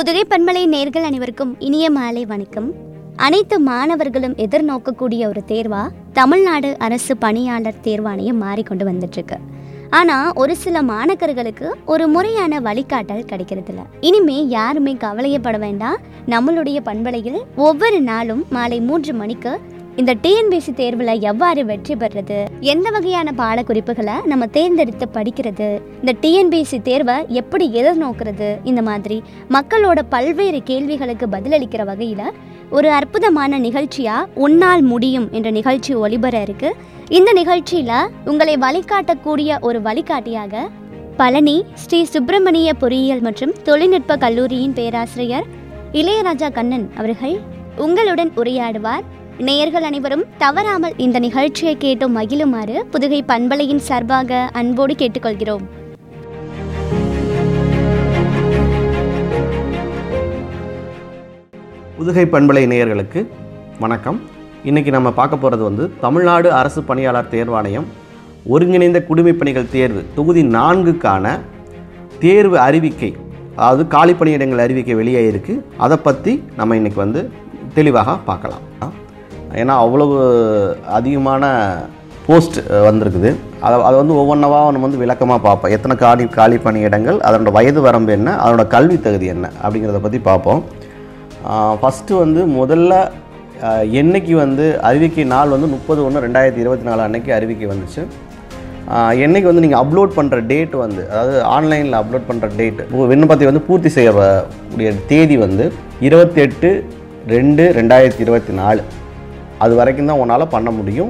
புதுகை பண்பலை நேர்கள் அனைவருக்கும் இனிய மாலை வணக்கம் அனைத்து மாணவர்களும் எதிர்நோக்கக்கூடிய ஒரு தேர்வா தமிழ்நாடு அரசு பணியாளர் தேர்வாணையம் மாறிக்கொண்டு வந்துட்டு இருக்கு ஆனா ஒரு சில மாணக்கர்களுக்கு ஒரு முறையான வழிகாட்டல் கிடைக்கிறதில்ல இனிமே யாருமே கவலையப்பட வேண்டாம் நம்மளுடைய பண்பலையில் ஒவ்வொரு நாளும் மாலை மூன்று மணிக்கு இந்த டிஎன்பிசி தேர்வில் எவ்வாறு வெற்றி பெறுறது எந்த வகையான பாடக்குறிப்புகளை நம்ம தேர்ந்தெடுத்து படிக்கிறது இந்த டிஎன்பிசி தேர்வை எப்படி எதிர்நோக்கிறது இந்த மாதிரி மக்களோட பல்வேறு கேள்விகளுக்கு பதிலளிக்கிற வகையில் ஒரு அற்புதமான நிகழ்ச்சியா உன்னால் முடியும் என்ற நிகழ்ச்சி ஒளிபர இருக்கு இந்த நிகழ்ச்சியில உங்களை வழிகாட்டக்கூடிய ஒரு வழிகாட்டியாக பழனி ஸ்ரீ சுப்பிரமணிய பொறியியல் மற்றும் தொழில்நுட்ப கல்லூரியின் பேராசிரியர் இளையராஜா கண்ணன் அவர்கள் உங்களுடன் உரையாடுவார் நேயர்கள் அனைவரும் தவறாமல் இந்த நிகழ்ச்சியை கேட்டு மகிழுமாறு புதுகை பண்பலையின் சார்பாக அன்போடு கேட்டுக்கொள்கிறோம் புதுகை பண்பலை நேயர்களுக்கு வணக்கம் இன்றைக்கி நம்ம பார்க்க போகிறது வந்து தமிழ்நாடு அரசு பணியாளர் தேர்வாணையம் ஒருங்கிணைந்த குடிமைப் பணிகள் தேர்வு தொகுதி நான்குக்கான தேர்வு அறிவிக்கை அதாவது காலி பணியிடங்கள் அறிவிக்கை வெளியே இருக்குது அதை பற்றி நம்ம இன்றைக்கி வந்து தெளிவாக பார்க்கலாம் ஏன்னா அவ்வளவு அதிகமான போஸ்ட் வந்திருக்குது அதை அதை வந்து ஒவ்வொன்றவா நம்ம வந்து விளக்கமாக பார்ப்போம் எத்தனை காலி காலி பணியிடங்கள் அதனோட வயது வரம்பு என்ன அதனோட கல்வி தகுதி என்ன அப்படிங்கிறத பற்றி பார்ப்போம் ஃபஸ்ட்டு வந்து முதல்ல ஆஹ், என்னைக்கு வந்து அறிவிக்கை நாள் வந்து முப்பது ஒன்று ரெண்டாயிரத்தி இருபத்தி நாலு அன்னைக்கு அறிவிக்கை வந்துச்சு ஆஹ், என்னைக்கு வந்து நீங்கள் அப்லோட் பண்ணுற டேட் வந்து அதாவது ஆன்லைனில் அப்லோட் பண்ணுற டேட் விண்ணப்பத்தை வந்து பூர்த்தி செய்யக்கூடிய தேதி வந்து இருபத்தி எட்டு ரெண்டு ரெண்டாயிரத்தி இருபத்தி நாலு அது வரைக்கும் தான் உன்னால் பண்ண முடியும்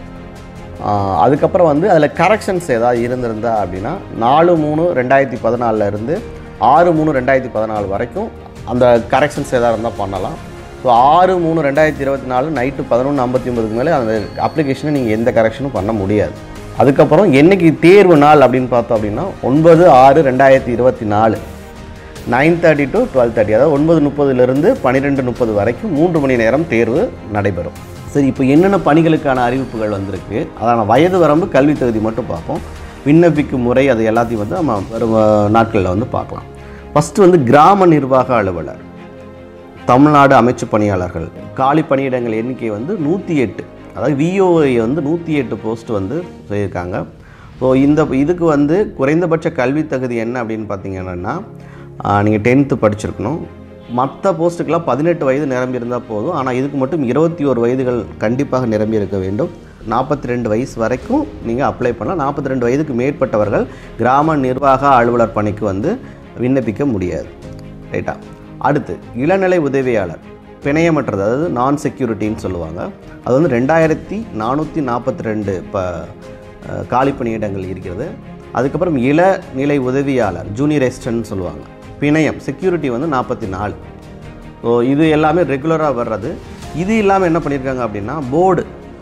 ஆஹ், அதுக்கப்புறம் வந்து அதில் கரெக்ஷன்ஸ் ஏதாவது இருந்திருந்தா அப்படின்னா நாலு மூணு ரெண்டாயிரத்தி பதினாலில் இருந்து ஆறு மூணு ரெண்டாயிரத்தி பதினாலு வரைக்கும் அந்த கரெக்ஷன்ஸ் ஏதாவது இருந்தால் பண்ணலாம் ஸோ ஆறு மூணு ரெண்டாயிரத்தி இருபத்தி நாலு நைட்டு பதினொன்று ஐம்பத்தி ஒன்பதுக்கு மேலே அந்த அப்ளிகேஷனை நீங்கள் எந்த கரெக்ஷனும் பண்ண முடியாது அதுக்கப்புறம் என்னைக்கு தேர்வு நாள் அப்படின்னு பார்த்தோம் அப்படின்னா ஒன்பது ஆறு ரெண்டாயிரத்தி இருபத்தி நாலு nine thirty to twelve thirty அதாவது ஒன்பது முப்பதுலேருந்து பன்னிரெண்டு முப்பது வரைக்கும் மூன்று மணி நேரம் தேர்வு நடைபெறும் சரி இப்போ என்னென்ன பணிகளுக்கான அறிவிப்புகள் வந்திருக்கு அதான வயது வரம்பு கல்வி தகுதி மட்டும் பார்ப்போம் விண்ணப்பிக்கும் முறை அது எல்லாத்தையும் வந்து நம்ம வரும் அஹ், நாட்களில் வந்து பார்க்கலாம் ஃபஸ்ட்டு வந்து கிராம நிர்வாக அலுவலர் தமிழ்நாடு அமைச்சு பணியாளர்கள் காலி பணியிடங்கள் எண்ணிக்கை வந்து நூற்றி எட்டு அதாவது விஓஐ வந்து நூற்றி எட்டு போஸ்ட் வந்து சொல்லியிருக்காங்க ஸோ இந்த இதுக்கு வந்து குறைந்தபட்ச கல்வி தகுதி என்ன அப்படின்னு பார்த்தீங்கன்னா நீங்கள் டென்த்து படிச்சிருக்கணும் மற்ற போஸ்ட்டுக்கெல்லாம் பதினெட்டு வயது நிரம்பி இருந்தால் போதும் ஆனால் இதுக்கு மட்டும் இருபத்தி ஒரு வயதுகள் கண்டிப்பாக நிரம்பி இருக்க வேண்டும் நாற்பத்தி ரெண்டு வயசு வரைக்கும் நீங்கள் அப்ளை பண்ணலாம் நாற்பத்தி ரெண்டு வயதுக்கு மேற்பட்டவர்கள் கிராம நிர்வாக அலுவலர் பணிக்கு வந்து விண்ணப்பிக்க முடியாது ரைட்டா அடுத்து இளநிலை உதவியாளர் பிணையமற்றது அதாவது நான் செக்யூரிட்டின்னு சொல்லுவாங்க அது வந்து ரெண்டாயிரத்தி நானூற்றி நாற்பத்தி ரெண்டு இப்போ காலி பணியிடங்கள் இருக்கிறது அதுக்கப்புறம் இளநிலை உதவியாளர் ஜூனியர் அசிஸ்டன்ட் சொல்லுவாங்க பிணையம் செக்யூரிட்டி வந்து நாற்பத்தி நாலு ஸோ இது எல்லாமே ரெகுலராக வர்றது இது இல்லாமல் என்ன பண்ணியிருக்காங்க அப்படின்னா போர்டு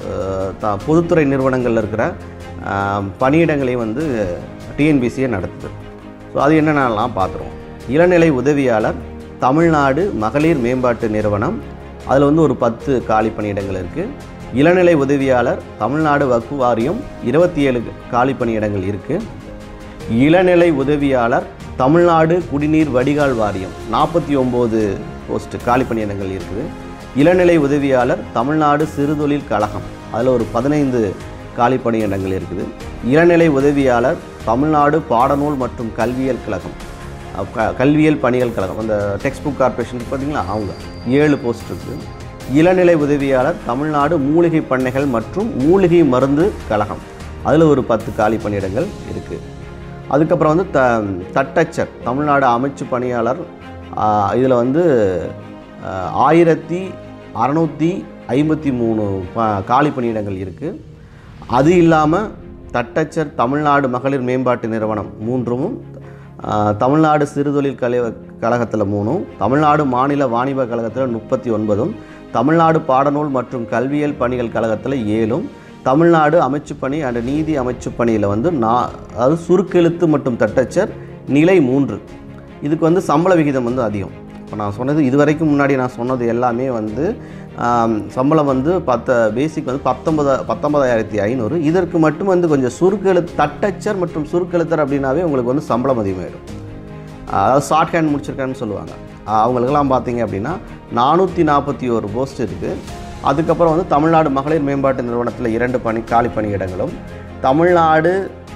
த பொதுத்துறை நிறுவனங்களில் இருக்கிற அஹ், பணியிடங்களையும் வந்து டிஎன்பிசியை நடத்துது ஸோ அது என்னென்னலாம் பார்த்துருவோம் இளநிலை உதவியாளர் தமிழ்நாடு மகளிர் மேம்பாட்டு நிறுவனம் அதில் வந்து ஒரு பத்து காலி பணியிடங்கள் இருக்குது இளநிலை உதவியாளர் தமிழ்நாடு வக்ஃபு வாரியம் இருபத்தி ஏழு காலி பணியிடங்கள் இருக்குது இளநிலை உதவியாளர் தமிழ்நாடு குடிநீர் வடிகால் வாரியம் நாற்பத்தி ஒம்பது போஸ்ட் காலி பணியிடங்கள் இருக்குது இளநிலை உதவியாளர் தமிழ்நாடு சிறுதொழில் கழகம் அதில் ஒரு பதினைந்து காலி பணியிடங்கள் இருக்குது இளநிலை உதவியாளர் தமிழ்நாடு பாடநூல் மற்றும் கல்வியல் கழகம் அஹ் க- கல்வியல் பணிகள் கழகம் அந்த டெக்ஸ்ட் புக் கார்பரேஷன் பார்த்தீங்களா அவங்க ஏழு போஸ்ட் இருக்குது இளநிலை உதவியாளர் தமிழ்நாடு மூலிகை பண்ணைகள் மற்றும் மூலிகை மருந்து கழகம் அதில் ஒரு பத்து காலி பணியிடங்கள் இருக்குது அதுக்கப்புறம் வந்து த தட்டச்சர் தமிழ்நாடு அமைச்சு பணியாளர் இதில் வந்து ஆஹ், ஆயிரத்தி அறநூற்றி ஐம்பத்தி மூணு ப- காலி பணியிடங்கள் இருக்குது அது இல்லாமல் தட்டச்சர் தமிழ்நாடு மகளிர் மேம்பாட்டு நிறுவனம் மூன்றும் ஆஹ், தமிழ்நாடு சிறுதொழில் கலை கழகத்தில் மூணும் தமிழ்நாடு மாநில வாணிப கழகத்தில் முப்பத்தி ஒன்பதும் தமிழ்நாடு பாடநூல் மற்றும் கல்வியல் பணிகள் கழகத்தில் ஏழும் தமிழ்நாடு அமைச்சுப்பணி அண்ட் நீதி அமைச்சுப்பணியில் வந்து நா அதாவது சுருக்கெழுத்து மற்றும் தட்டச்சர் நிலை மூன்று இதுக்கு வந்து சம்பள விகிதம் வந்து அதிகம் இப்போ நான் சொன்னது இது வரைக்கும் முன்னாடி நான் சொன்னது எல்லாமே வந்து ஆம், சம்பளம் வந்து பத்த பேசிக் வந்து பத்தொன்பதா பத்தொன்பதாயிரத்தி ஐநூறு இதற்கு மட்டும் வந்து கொஞ்சம் சுருக்கெழுத்து தட்டச்சர் மற்றும் சுருக்கெழுத்தர் அப்படின்னாவே உங்களுக்கு வந்து சம்பளம் அதிகமாயிடும் அதாவது ஷார்ட் ஹேண்ட் முடிச்சிருக்கான்னு சொல்லுவாங்க அவங்களுக்கெல்லாம் பார்த்தீங்க அப்படின்னா நானூற்றி நாற்பத்தி ஒரு போஸ்ட் இருக்குது அதுக்கப்புறம் வந்து தமிழ்நாடு மகளிர் மேம்பாட்டு நிறுவனத்தில் இரண்டு பணி காலி பணியிடங்களும் தமிழ்நாடு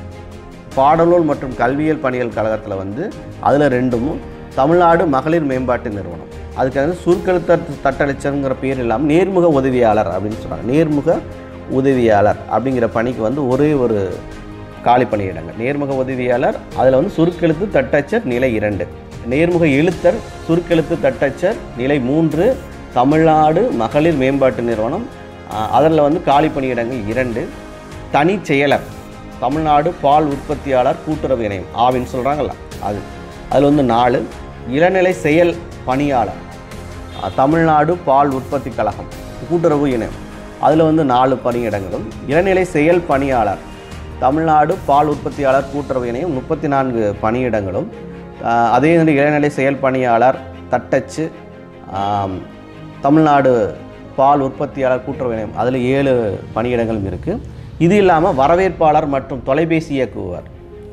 பாடநூல் மற்றும் கல்வியியல் பணிகள் கழகத்தில் வந்து அதில் ரெண்டும் தமிழ்நாடு மகளிர் மேம்பாட்டு நிறுவனம் அதுக்கு வந்து சுருக்கெழுத்த தட்டளிச்சருங்கிற பேர் இல்லாமல் நேர்முக உதவியாளர் அப்படின்னு சொல்கிறாங்க நேர்முக உதவியாளர் அப்படிங்கிற பணிக்கு வந்து ஒரே ஒரு காலி பணியிடங்கள் நேர்முக உதவியாளர் அதில் வந்து சுருக்கெழுத்து தட்டச்சர் நிலை இரண்டு நேர்முக எழுத்தர் சுருக்கெழுத்து தட்டச்சர் நிலை மூன்று தமிழ்நாடு மகளிர் மேம்பாட்டு நிறுவனம் அதில் வந்து காலி பணியிடங்கள் இரண்டு தனி செயலர் தமிழ்நாடு பால் உற்பத்தியாளர் கூட்டுறவு இணையம் ஆவின்னு சொல்கிறாங்கல்ல அது அதில் வந்து நாலு இளநிலை செயல் பணியாளர் அஹ், தமிழ்நாடு பால் உற்பத்தி கழகம் கூட்டுறவு இணையம் அதில் வந்து நாலு பணியிடங்களும் இளநிலை செயல் பணியாளர் தமிழ்நாடு பால் உற்பத்தியாளர் கூட்டுறவு இணையம் முப்பத்தி நான்கு பணியிடங்களும் அஹ், அதே வந்து இளநிலை செயல் பணியாளர் தட்டச்சு ஆம், தமிழ்நாடு பால் உற்பத்தியாளர் கூட்டுறவு இணையம் அதில் ஏழு பணியிடங்களும் இருக்குது இது இல்லாமல் வரவேற்பாளர் மற்றும் தொலைபேசி இயக்குவர்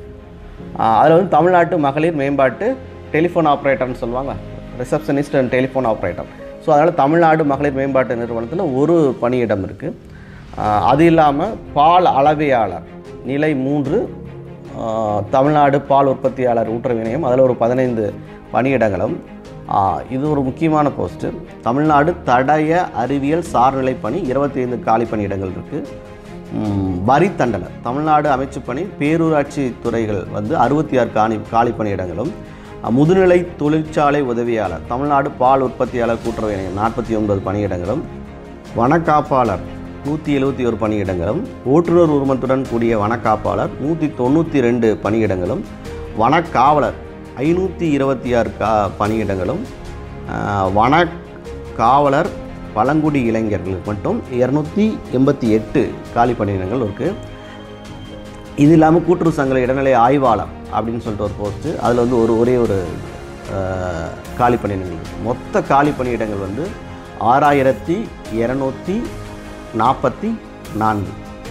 அதில் வந்து தமிழ்நாட்டு மகளிர் மேம்பாட்டு டெலிஃபோன் ஆப்ரேட்டர்னு சொல்லுவாங்க receptionist and telephone operator so அதனால் தமிழ்நாடு மகளிர் மேம்பாட்டு நிறுவனத்தில் ஒரு பணியிடம் இருக்குது அது இல்லாமல் பால் அளவையாளர் நிலை மூன்று ஆஹ், தமிழ்நாடு பால் உற்பத்தியாளர் ஊட்டுறவு இணையம் அதில் ஒரு பதினைந்து பணியிடங்களும் ஆஹ், இது ஒரு முக்கியமான போஸ்ட்டு தமிழ்நாடு தடய அறிவியல் சார்நிலை பணி இருபத்தி ஐந்து காலி பணியிடங்கள் இருக்குது வரி தண்டனை தமிழ்நாடு அமைச்சுப் பணி பேரூராட்சி துறைகள் வந்து அறுபத்தி ஆறு காணி காலி பணியிடங்களும் அஹ், முதுநிலை தொழிற்சாலை உதவியாளர் தமிழ்நாடு பால் உற்பத்தியாளர் கூட்டுறவு இணையம் நாற்பத்தி ஒன்பது பணியிடங்களும் வனக்காப்பாளர் நூற்றி எழுபத்தி ஒரு பணியிடங்களும் ஓட்டுநர் உரிமத்துடன் கூடிய வனக்காப்பாளர் நூற்றி தொண்ணூற்றி ரெண்டு பணியிடங்களும் வனக்காவலர் ஐநூற்றி இருபத்தி ஆறு கா பணியிடங்களும் அஹ், வன காவலர் பழங்குடி இளைஞர்களுக்கு மட்டும் இரநூத்தி எண்பத்தி எட்டு காலி பணியிடங்கள் இருக்குது இது இல்லாமல் கூட்டுறவு சங்க இடைநிலை ஆய்வாளர் அப்படின்னு சொல்லிட்டு ஒரு போஸ்ட்டு அதில் வந்து ஒரு ஒரே ஒரு அஹ், காலி பணியிடங்கள் இருக்கு. மொத்த காலி பணியிடங்கள் வந்து ஆறாயிரத்தி இரநூத்தி நாற்பத்தி நான்கு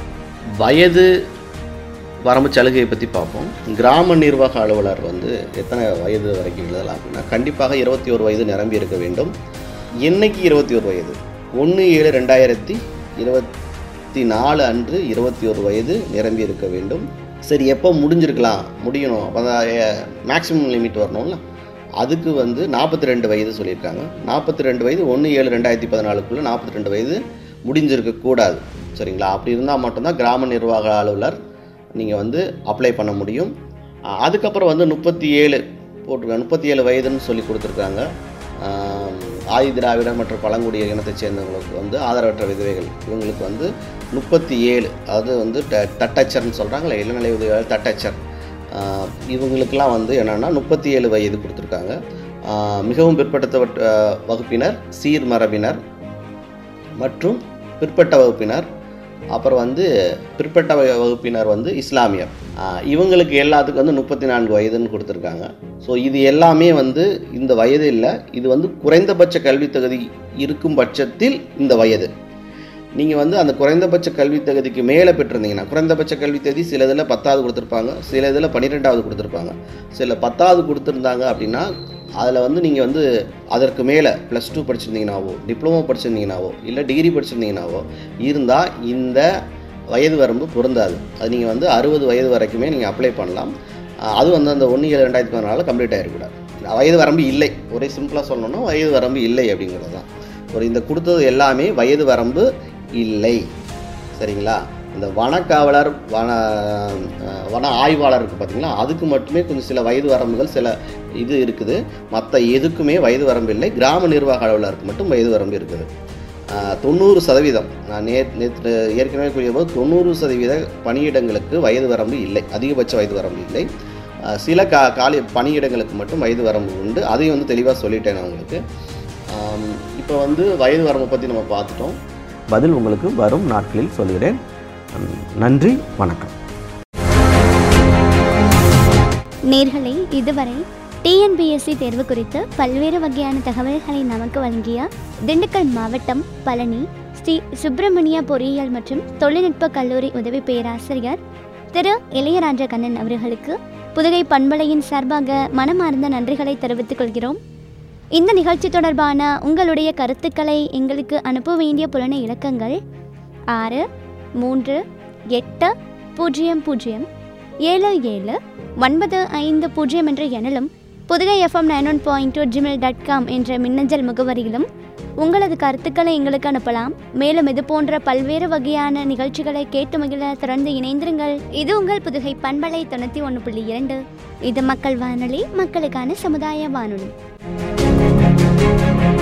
வயது வரம்பு சலுகையை பற்றி பார்ப்போம் கிராம நிர்வாக அலுவலர் வந்து எத்தனை வயது வரைக்கும் எழுதலாம் அப்படின்னா கண்டிப்பாக இருபத்தி ஒரு வயது நிரம்பி இருக்க வேண்டும் என்னைக்கு இருபத்தி ஒரு வயது ஒன்று ஏழு ரெண்டாயிரத்தி இருபத்தி நாலு அன்று இருபத்தி ஒரு வயது நிரம்பி இருக்க வேண்டும் சரி எப்போ முடிஞ்சிருக்கலாம் முடியணும் அப்போ மேக்ஸிமம் லிமிட் வரணும்ல அதுக்கு வந்து நாற்பத்தி ரெண்டு வயது சொல்லியிருக்காங்க நாற்பத்தி ரெண்டு வயது ஒன்று ஏழு ரெண்டாயிரத்தி பதினாலுக்குள்ளே நாற்பத்தி ரெண்டு வயது முடிஞ்சிருக்க கூடாது சரிங்களா அப்படி இருந்தால் மட்டும்தான் கிராம நிர்வாக அலுவலர் நீங்கள் வந்து அப்ளை பண்ண முடியும் அஹ் அதுக்கப்புறம் வந்து முப்பத்தி ஏழு போட்டிருக்காங்க முப்பத்தி ஏழு வயதுன்னு சொல்லி கொடுத்துருக்காங்க ஆம், ஆதி திராவிடர் மற்றும் பழங்குடிய இனத்தைச் சேர்ந்தவங்களுக்கு வந்து ஆதரவற்ற விதவைகள் இவங்களுக்கு வந்து முப்பத்தி ஏழு அதாவது வந்து ட தட்டச்சர்னு சொல்கிறாங்களே இளநிலை உதவியாளர் தட்டச்சர் ஆஹ் இவங்களுக்கெல்லாம் வந்து என்னென்னா முப்பத்தி ஏழு வயது கொடுத்துருக்காங்க ஆஹ் மிகவும் பிற்படுத்தப்பட்ட ஆஹ் வகுப்பினர் சீர்மரபினர் மற்றும் பிற்பட்ட வகுப்பினர் அப்புறம் வந்து பிற்பட்ட வ- வகுப்பினர் வந்து இஸ்லாமியர் ஆஹ் இவங்களுக்கு எல்லாத்துக்கும் வந்து முப்பத்தி நான்கு வயதுன்னு கொடுத்துருக்காங்க ஸோ இது எல்லாமே வந்து இந்த வயது இல்லை இது வந்து குறைந்தபட்ச கல்வி தகுதி இருக்கும் பட்சத்தில் இந்த வயது நீங்கள் வந்து அந்த குறைந்தபட்ச கல்வி தகுதிக்கு மேலே பெற்றிருந்தீங்கன்னா குறைந்தபட்ச கல்வி தகுதி சில இதில் பத்தாவது கொடுத்துருப்பாங்க சில இதில் பன்னிரெண்டாவது கொடுத்துருப்பாங்க சில பத்தாவது கொடுத்துருந்தாங்க அப்படின்னா அதில் வந்து நீங்கள் வந்து அதற்கு மேலே ப்ளஸ் டூ படிச்சிருந்தீங்கனாவோ டிப்ளமோ படிச்சிருந்தீங்கனாவோ இல்லை டிகிரி படிச்சிருந்தீங்கனாவோ இருந்தால் இந்த வயது வரம்பு பொருந்தாது அது நீங்கள் வந்து அறுபது வயது வரைக்குமே நீங்கள் அப்ளை பண்ணலாம் அஹ் அது வந்து அந்த ஒன்று ஏழு ரெண்டாயிரத்தி பதினாலில் கம்ப்ளீட் ஆகிருக்கூடாது வயது வரம்பு இல்லை ஒரே சிம்பிளாக சொல்லணும்னா வயது வரம்பு இல்லை அப்படிங்கிறது தான் ஒரு இந்த கொடுத்தது எல்லாமே வயது வரம்பு இல்லை சரிங்களா இந்த வனக்காவலர் வன அஹ், வன ஆய்வாளர் இருக்குது பார்த்தீங்களா அதுக்கு மட்டுமே கொஞ்சம் சில வயது வரம்புகள் சில இது இருக்குது மற்ற எதுக்குமே வயது வரம்பு இல்லை கிராம நிர்வாக அலுவலருக்கு மட்டும் வயது வரம்பு இருக்குது அஹ், தொண்ணூறு சதவீதம் நான் நே நேற்று ஏற்கனவே கூறியபோது தொண்ணூறு சதவீத பணியிடங்களுக்கு வயது வரம்பு இல்லை அதிகபட்ச வயது வரம்பு இல்லை அஹ், சில கா காலி பணியிடங்களுக்கு மட்டும் வயது வரம்பு உண்டு அதையும் வந்து தெளிவாக சொல்லிட்டேன் நான் உங்களுக்கு இப்போ வந்து வயது வரம்பை பற்றி நம்ம பார்த்துட்டோம் பதில் உங்களுக்கு வரும் நாட்களில் சொல்கிறேன் நன்றி வணக்கம் நேர்களே இதுவரை டிஎன்பிஎஸ்சி தேர்வு குறித்து பல்வேறு வகையான தகவல்களை நமக்கு வழங்கிய திண்டுக்கல் மாவட்டம் பழனி ஸ்ரீ சுப்பிரமணிய பொறியியல் மற்றும் தொழில்நுட்ப கல்லூரி உதவி பேராசிரியர் திரு இளையராஜ கண்ணன் அவர்களுக்கு புதுகை பண்பலையின் சார்பாக மனமார்ந்த நன்றிகளை தெரிவித்துக் கொள்கிறோம் இந்த நிகழ்ச்சி தொடர்பான உங்களுடைய கருத்துக்களை எங்களுக்கு அனுப்ப வேண்டிய புலனை இலக்கங்கள் ஆறு மூன்று எட்டு பூஜ்ஜியம் பூஜ்ஜியம் ஏழு ஏழு ஒன்பது ஐந்து பூஜ்ஜியம் என்ற எண்ணிலும் Pudugai FM nine one point two Gmail dot com என்ற மின்னஞ்சல் முகவரியிலும் உங்களது கருத்துக்களை எங்களுக்கு அனுப்பலாம் மேலும் இது போன்ற பல்வேறு வகையான நிகழ்ச்சிகளை கேட்டு மகிழ தொடர்ந்து இணைந்திருங்கள் இது உங்கள் புதுகை பண்பலை தொண்ணூற்றி ஒன்று புள்ளி இரண்டு இது மக்கள் வானொலி மக்களுக்கான சமுதாய வானொலி